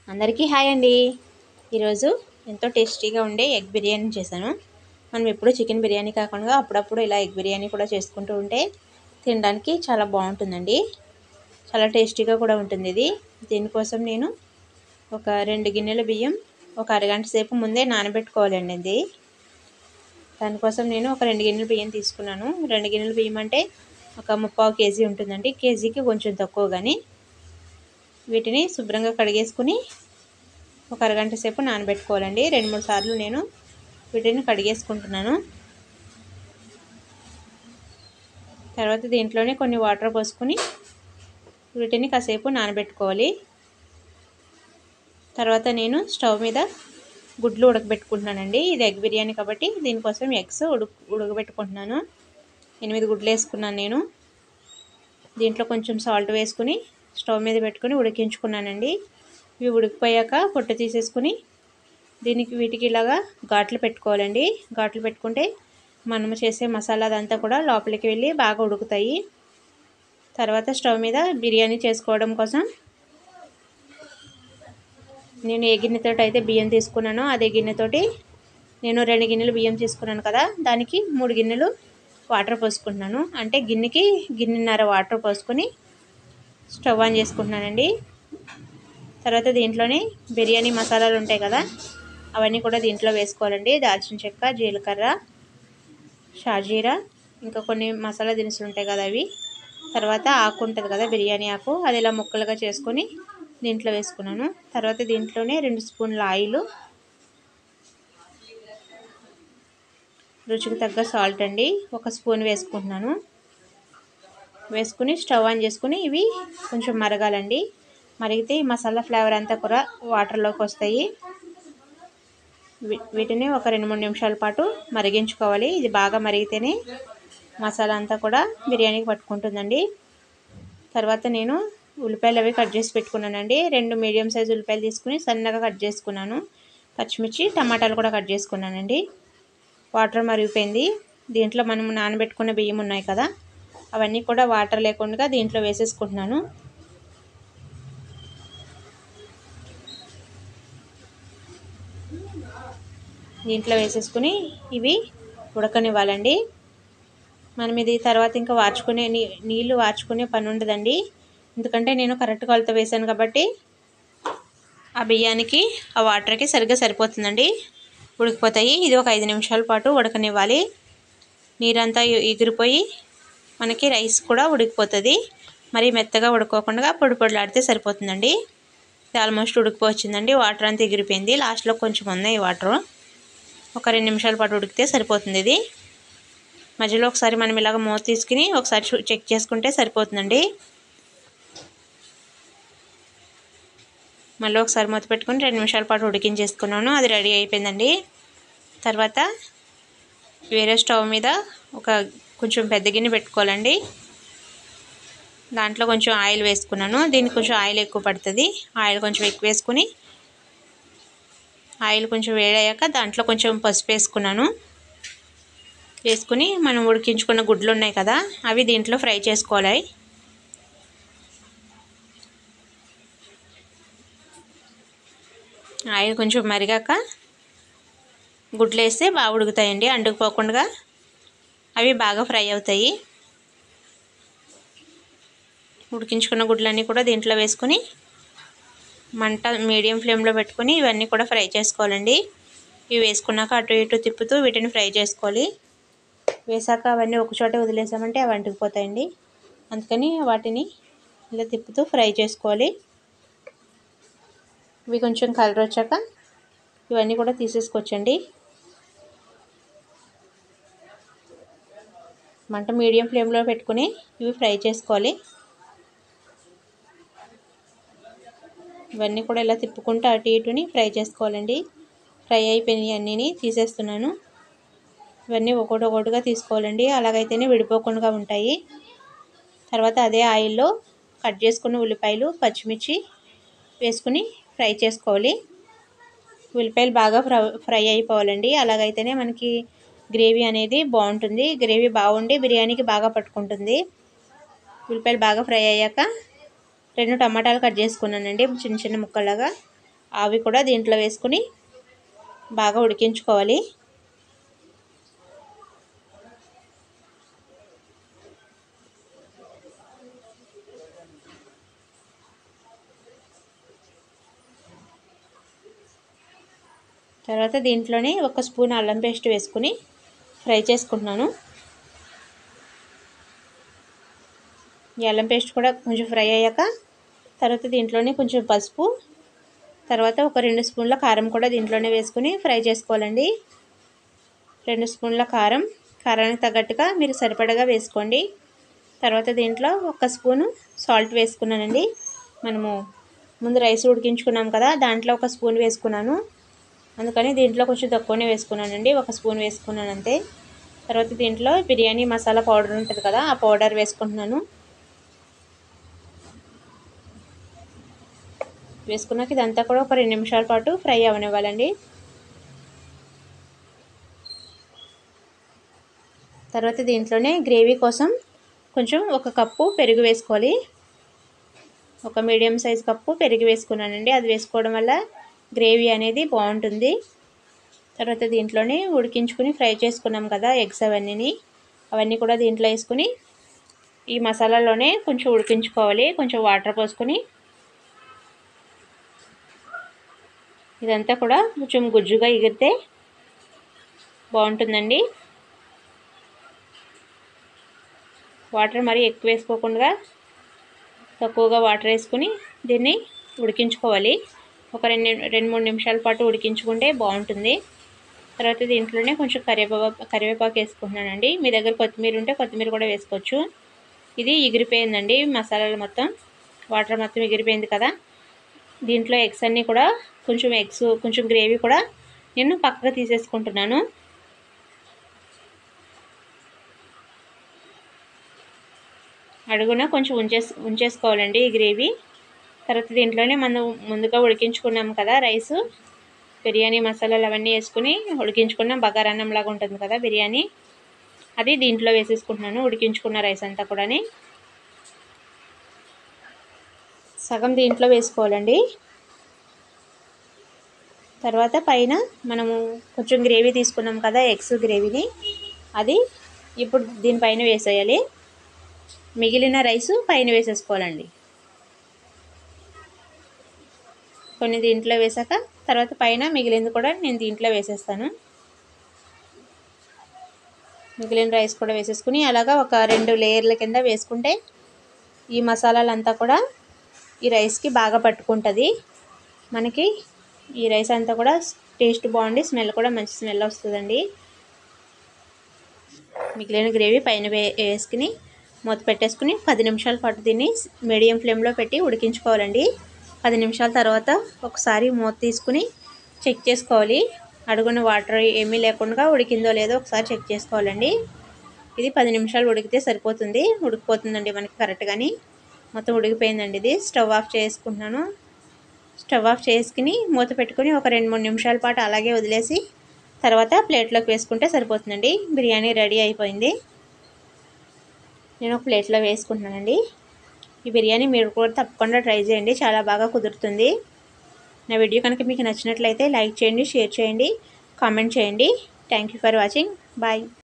అందరికీ హాయ్ అండి ఈరోజు ఎంతో టేస్టీగా ఉండే ఎగ్ బిర్యానీ చేశాను మనం ఎప్పుడు చికెన్ బిర్యానీ కాకుండా అప్పుడప్పుడు ఇలా ఎగ్ బిర్యానీ కూడా చేసుకుంటూ ఉంటే తినడానికి చాలా బాగుంటుందండి చాలా టేస్టీగా కూడా ఉంటుంది ఇది దీనికోసం నేను ఒక రెండు గిన్నెల బియ్యం ఒక అరగంట సేపు ముందే నానబెట్టుకోవాలండి ఇది దానికోసం నేను ఒక రెండు గిన్నెల బియ్యం తీసుకున్నాను రెండు గిన్నెల బియ్యం అంటే ఒక ముప్పావు కేజీ ఉంటుందండి కేజీకి కొంచెం తక్కువ కానీ వీటిని శుభ్రంగా కడిగేసుకుని ఒక అరగంట సేపు నానబెట్టుకోవాలండి రెండు మూడు సార్లు నేను వీటిని కడిగేసుకుంటున్నాను తర్వాత దీంట్లోనే కొన్ని వాటర్ పోసుకొని వీటిని కాసేపు నానబెట్టుకోవాలి తర్వాత నేను స్టవ్ మీద గుడ్లు ఉడకబెట్టుకుంటున్నానండి ఇది ఎగ్ బిర్యానీ కాబట్టి దీనికోసం ఎగ్స్ ఉడక ఉడకబెట్టుకుంటున్నాను ఎనిమిది గుడ్లు వేసుకున్నాను నేను దీంట్లో కొంచెం సాల్ట్ వేసుకుని స్టవ్ మీద పెట్టుకొని ఉడికించుకున్నానండి ఇవి ఉడికిపోయాక పొట్టు తీసేసుకుని దీనికి వీటికి ఇలాగా ఘాట్లు పెట్టుకోవాలండి ఘాట్లు పెట్టుకుంటే మనము చేసే మసాలా అదంతా కూడా లోపలికి వెళ్ళి బాగా ఉడుకుతాయి తర్వాత స్టవ్ మీద బిర్యానీ చేసుకోవడం కోసం నేను ఏ గిన్నెతో అయితే బియ్యం తీసుకున్నానో అదే గిన్నెతోటి నేను రెండు గిన్నెలు బియ్యం తీసుకున్నాను కదా దానికి మూడు గిన్నెలు వాటర్ పోసుకుంటున్నాను అంటే గిన్నెకి గిన్నెన్నర వాటర్ పోసుకొని స్టవ్ ఆన్ చేసుకుంటున్నానండి తర్వాత దీంట్లోనే బిర్యానీ మసాలాలు ఉంటాయి కదా అవన్నీ కూడా దీంట్లో వేసుకోవాలండి దాల్చిన చెక్క జీలకర్ర షాజీరా ఇంకా కొన్ని మసాలా దినుసులు ఉంటాయి కదా అవి తర్వాత ఆకు ఉంటుంది కదా బిర్యానీ ఆకు అది ఇలా ముక్కలుగా చేసుకొని దీంట్లో వేసుకున్నాను తర్వాత దీంట్లోనే రెండు స్పూన్ల ఆయిల్ రుచికి తగ్గ సాల్ట్ అండి ఒక స్పూన్ వేసుకుంటున్నాను వేసుకుని స్టవ్ ఆన్ చేసుకుని ఇవి కొంచెం మరగాలండి మరిగితే ఈ మసాలా ఫ్లేవర్ అంతా కూడా వాటర్లోకి వస్తాయి వీటిని ఒక రెండు మూడు నిమిషాల పాటు మరిగించుకోవాలి ఇది బాగా మరిగితేనే మసాలా అంతా కూడా బిర్యానీకి పట్టుకుంటుందండి తర్వాత నేను ఉల్లిపాయలు అవి కట్ చేసి పెట్టుకున్నానండి రెండు మీడియం సైజ్ ఉల్లిపాయలు తీసుకుని సన్నగా కట్ చేసుకున్నాను పచ్చిమిర్చి టమాటాలు కూడా కట్ చేసుకున్నానండి వాటర్ మరిగిపోయింది దీంట్లో మనం నానబెట్టుకున్న బియ్యం ఉన్నాయి కదా అవన్నీ కూడా వాటర్ లేకుండా దీంట్లో వేసేసుకుంటున్నాను దీంట్లో వేసేసుకుని ఇవి ఉడకనివ్వాలండి మనం ఇది తర్వాత ఇంకా వార్చుకునే నీ నీళ్ళు వార్చుకునే పని ఉండదండి ఎందుకంటే నేను కరెక్ట్ కొలత వేసాను కాబట్టి ఆ బియ్యానికి ఆ వాటర్కి సరిగ్గా సరిపోతుందండి ఉడికిపోతాయి ఇది ఒక ఐదు నిమిషాల పాటు ఉడకనివ్వాలి నీరంతా ఎగిరిపోయి మనకి రైస్ కూడా ఉడికిపోతుంది మరి మెత్తగా ఉడుకోకుండా పొడి పొడిలాడితే సరిపోతుందండి ఇది ఆల్మోస్ట్ ఉడికిపోవచ్చిందండి వాటర్ అంతా ఎగిరిపోయింది లాస్ట్లో కొంచెం ఉన్నాయి వాటర్ ఒక రెండు నిమిషాల పాటు ఉడికితే సరిపోతుంది ఇది మధ్యలో ఒకసారి మనం ఇలాగ మూత తీసుకుని ఒకసారి చెక్ చేసుకుంటే సరిపోతుందండి మళ్ళీ ఒకసారి మూత పెట్టుకుని రెండు నిమిషాల పాటు ఉడికించేసుకున్నాను అది రెడీ అయిపోయిందండి తర్వాత వేరే స్టవ్ మీద ఒక కొంచెం పెద్ద గిన్నె పెట్టుకోవాలండి దాంట్లో కొంచెం ఆయిల్ వేసుకున్నాను దీనికి కొంచెం ఆయిల్ ఎక్కువ పడుతుంది ఆయిల్ కొంచెం ఎక్కువ వేసుకుని ఆయిల్ కొంచెం వేడయ్యాక దాంట్లో కొంచెం పసుపు వేసుకున్నాను వేసుకుని మనం ఉడికించుకున్న గుడ్లు ఉన్నాయి కదా అవి దీంట్లో ఫ్రై చేసుకోవాలి ఆయిల్ కొంచెం మరిగాక గుడ్లు వేస్తే బాగా ఉడుకుతాయండి అంటుకుపోకుండా అవి బాగా ఫ్రై అవుతాయి ఉడికించుకున్న గుడ్లన్నీ కూడా దీంట్లో వేసుకొని మంట మీడియం ఫ్లేమ్లో పెట్టుకొని ఇవన్నీ కూడా ఫ్రై చేసుకోవాలండి ఇవి వేసుకున్నాక అటు ఇటు తిప్పుతూ వీటిని ఫ్రై చేసుకోవాలి వేసాక అవన్నీ ఒకచోట వదిలేసామంటే అవి అంటుకుపోతాయండి అందుకని వాటిని ఇలా తిప్పుతూ ఫ్రై చేసుకోవాలి ఇవి కొంచెం కలర్ వచ్చాక ఇవన్నీ కూడా తీసేసుకోవచ్చండి మంట మీడియం ఫ్లేమ్లో పెట్టుకుని ఇవి ఫ్రై చేసుకోవాలి ఇవన్నీ కూడా ఇలా తిప్పుకుంటూ అటు ఇటుని ఫ్రై చేసుకోవాలండి ఫ్రై అయిపోయినాయి అన్నీ తీసేస్తున్నాను ఇవన్నీ ఒకటి ఒకటిగా తీసుకోవాలండి అలాగైతేనే విడిపోకుండా ఉంటాయి తర్వాత అదే ఆయిల్లో కట్ చేసుకున్న ఉల్లిపాయలు పచ్చిమిర్చి వేసుకుని ఫ్రై చేసుకోవాలి ఉల్లిపాయలు బాగా ఫ్రై ఫ్రై అయిపోవాలండి అలాగైతేనే మనకి గ్రేవీ అనేది బాగుంటుంది గ్రేవీ బాగుండి బిర్యానీకి బాగా పట్టుకుంటుంది ఉల్లిపాయలు బాగా ఫ్రై అయ్యాక రెండు టమాటాలు కట్ చేసుకున్నానండి చిన్న చిన్న ముక్కలాగా అవి కూడా దీంట్లో వేసుకుని బాగా ఉడికించుకోవాలి తర్వాత దీంట్లోనే ఒక స్పూన్ అల్లం పేస్ట్ వేసుకుని ఫ్రై చేసుకుంటున్నాను ఈ అల్లం పేస్ట్ కూడా కొంచెం ఫ్రై అయ్యాక తర్వాత దీంట్లోనే కొంచెం పసుపు తర్వాత ఒక రెండు స్పూన్ల కారం కూడా దీంట్లోనే వేసుకుని ఫ్రై చేసుకోవాలండి రెండు స్పూన్ల కారం కారానికి తగ్గట్టుగా మీరు సరిపడగా వేసుకోండి తర్వాత దీంట్లో ఒక స్పూను సాల్ట్ వేసుకున్నానండి మనము ముందు రైస్ ఉడికించుకున్నాం కదా దాంట్లో ఒక స్పూన్ వేసుకున్నాను అందుకని దీంట్లో కొంచెం తక్కువనే వేసుకున్నానండి ఒక స్పూన్ వేసుకున్నాను అంతే తర్వాత దీంట్లో బిర్యానీ మసాలా పౌడర్ ఉంటుంది కదా ఆ పౌడర్ వేసుకుంటున్నాను వేసుకున్నాక ఇదంతా కూడా ఒక రెండు నిమిషాల పాటు ఫ్రై అవనివ్వాలండి తర్వాత దీంట్లోనే గ్రేవీ కోసం కొంచెం ఒక కప్పు పెరుగు వేసుకోవాలి ఒక మీడియం సైజ్ కప్పు పెరుగు వేసుకున్నానండి అది వేసుకోవడం వల్ల గ్రేవీ అనేది బాగుంటుంది తర్వాత దీంట్లోనే ఉడికించుకుని ఫ్రై చేసుకున్నాం కదా ఎగ్స్ అవన్నీ అవన్నీ కూడా దీంట్లో వేసుకుని ఈ మసాలాలోనే కొంచెం ఉడికించుకోవాలి కొంచెం వాటర్ పోసుకొని ఇదంతా కూడా కొంచెం గుజ్జుగా ఎగిరితే బాగుంటుందండి వాటర్ మరీ ఎక్కువ వేసుకోకుండా తక్కువగా వాటర్ వేసుకుని దీన్ని ఉడికించుకోవాలి ఒక రెండు రెండు మూడు నిమిషాల పాటు ఉడికించుకుంటే బాగుంటుంది తర్వాత దీంట్లోనే కొంచెం కరివేపా కరివేపాకు వేసుకుంటున్నానండి మీ దగ్గర కొత్తిమీర ఉంటే కొత్తిమీర కూడా వేసుకోవచ్చు ఇది ఎగిరిపోయిందండి మసాలాలు మొత్తం వాటర్ మొత్తం ఎగిరిపోయింది కదా దీంట్లో ఎగ్స్ అన్నీ కూడా కొంచెం ఎగ్స్ కొంచెం గ్రేవీ కూడా నేను పక్కగా తీసేసుకుంటున్నాను అడుగున కొంచెం ఉంచేసి ఉంచేసుకోవాలండి ఈ గ్రేవీ తర్వాత దీంట్లోనే మనం ముందుగా ఉడికించుకున్నాం కదా రైస్ బిర్యానీ మసాలాలు అవన్నీ వేసుకుని ఉడికించుకున్నాం బగారన్నం లాగా ఉంటుంది కదా బిర్యానీ అది దీంట్లో వేసేసుకుంటున్నాను ఉడికించుకున్న రైస్ అంతా కూడా సగం దీంట్లో వేసుకోవాలండి తర్వాత పైన మనము కొంచెం గ్రేవీ తీసుకున్నాం కదా ఎగ్స్ గ్రేవీని అది ఇప్పుడు దీనిపైన వేసేయాలి మిగిలిన రైసు పైన వేసేసుకోవాలండి కొన్ని దీంట్లో వేసాక తర్వాత పైన మిగిలింది కూడా నేను దీంట్లో వేసేస్తాను మిగిలిన రైస్ కూడా వేసేసుకుని అలాగా ఒక రెండు లేయర్ల కింద వేసుకుంటే ఈ మసాలాలంతా కూడా ఈ రైస్కి బాగా పట్టుకుంటుంది మనకి ఈ రైస్ అంతా కూడా టేస్ట్ బాగుండి స్మెల్ కూడా మంచి స్మెల్ వస్తుందండి మిగిలిన గ్రేవీ పైన వేసుకుని మూత పెట్టేసుకుని పది నిమిషాల పాటు దీన్ని మీడియం ఫ్లేమ్లో పెట్టి ఉడికించుకోవాలండి పది నిమిషాల తర్వాత ఒకసారి మూత తీసుకుని చెక్ చేసుకోవాలి అడుగున వాటర్ ఏమీ లేకుండా ఉడికిందో లేదో ఒకసారి చెక్ చేసుకోవాలండి ఇది పది నిమిషాలు ఉడికితే సరిపోతుంది ఉడికిపోతుందండి మనకి కరెక్ట్గాని మొత్తం ఉడికిపోయిందండి ఇది స్టవ్ ఆఫ్ చేసుకుంటున్నాను స్టవ్ ఆఫ్ చేసుకుని మూత పెట్టుకుని ఒక రెండు మూడు నిమిషాల పాటు అలాగే వదిలేసి తర్వాత ప్లేట్లోకి వేసుకుంటే సరిపోతుందండి బిర్యానీ రెడీ అయిపోయింది నేను ఒక ప్లేట్లో వేసుకుంటున్నానండి ఈ బిర్యానీ మీరు కూడా తప్పకుండా ట్రై చేయండి చాలా బాగా కుదురుతుంది నా వీడియో కనుక మీకు నచ్చినట్లయితే లైక్ చేయండి షేర్ చేయండి కామెంట్ చేయండి థ్యాంక్ ఫర్ వాచింగ్ బాయ్